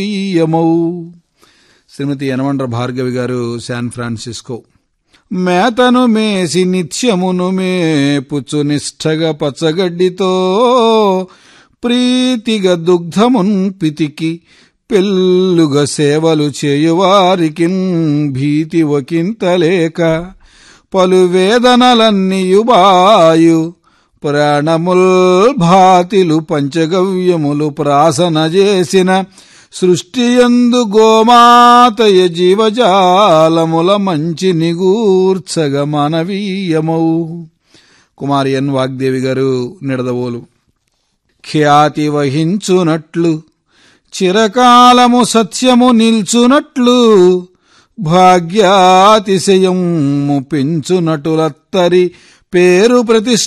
యమౌ శ్రీమతి యనమండ్ర భార్గవి గారు San Francisco మేతను మేసి నిత్యమును మేపుచు నిష్ఠగా పచ్చగడ్డితో ప్రీతిగా దుగ్ధమున్ పితికి పెళ్ళుగా సేవలు చేయువారికిన్ భీతి ఒకింతలేక పలు వేదనలన్నీయుబాయు ప్రాణముల్ భాతిలు పంచగవ్యములు ప్రాసన చేసిన సృష్టియందు గోమాతయ జీవజాలముల మంచి నిగూర్చగ మానవీయమౌ కుమారి ఎన్ వాగ్దేవి గారు నిడదవోలు ఖ్యాతి వహించునట్లు చిరకాలము సత్యము నిల్చునట్లు భాగ్యాతిశయము పెంచునటులత్తరి పేరు ప్రతిష్ట